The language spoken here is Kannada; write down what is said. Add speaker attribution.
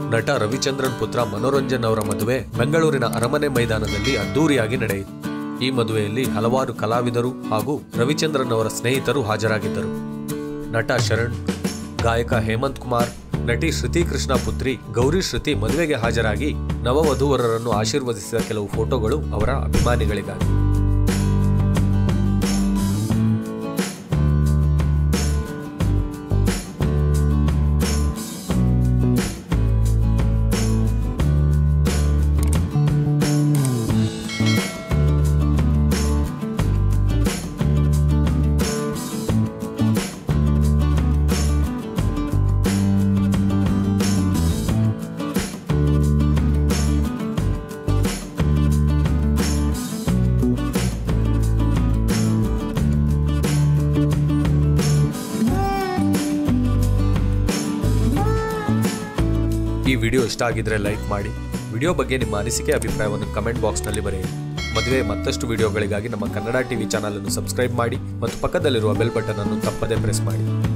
Speaker 1: ನಟ ರವಿಚಂದ್ರನ್ ಪುತ್ರ ಮನೋರಂಜನ್ ಅವರ ಮದುವೆ ಬೆಂಗಳೂರಿನ ಅರಮನೆ ಮೈದಾನದಲ್ಲಿ ಅದ್ದೂರಿಯಾಗಿ ನಡೆಯಿತು ಈ ಮದುವೆಯಲ್ಲಿ ಹಲವಾರು ಕಲಾವಿದರು ಹಾಗೂ ರವಿಚಂದ್ರನ್ ಅವರ ಸ್ನೇಹಿತರು ಹಾಜರಾಗಿದ್ದರು ನಟ ಶರಣ್ ಗಾಯಕ ಹೇಮಂತ್ ಕುಮಾರ್ ನಟಿ ಶ್ರುತಿ ಕೃಷ್ಣ ಪುತ್ರಿ ಗೌರಿ ಶ್ರುತಿ ಮದುವೆಗೆ ಹಾಜರಾಗಿ ನವವಧೂವರರನ್ನು ಆಶೀರ್ವದಿಸಿದ ಕೆಲವು ಫೋಟೋಗಳು ಅವರ ಅಭಿಮಾನಿಗಳಿಗಾಗಿ ಈ ವಿಡಿಯೋ ಇಷ್ಟ ಆಗಿದ್ರೆ ಲೈಕ್ ಮಾಡಿ ವಿಡಿಯೋ ಬಗ್ಗೆ ನಿಮ್ಮ ಅನಿಸಿಕೆ ಅಭಿಪ್ರಾಯವನ್ನು ಕಮೆಂಟ್ ಬಾಕ್ಸ್ನಲ್ಲಿ ಬರೆಯಿರಿ ಮದುವೆ ಮತ್ತಷ್ಟು ವಿಡಿಯೋಗಳಿಗಾಗಿ ನಮ್ಮ ಕನ್ನಡ ಟಿವಿ ಚಾನಲ್ ಅನ್ನು ಸಬ್ಸ್ಕ್ರೈಬ್ ಮಾಡಿ ಮತ್ತು ಪಕ್ಕದಲ್ಲಿರುವ ಬೆಲ್ ಬಟನ್ ಅನ್ನು ತಪ್ಪದೇ ಪ್ರೆಸ್ ಮಾಡಿ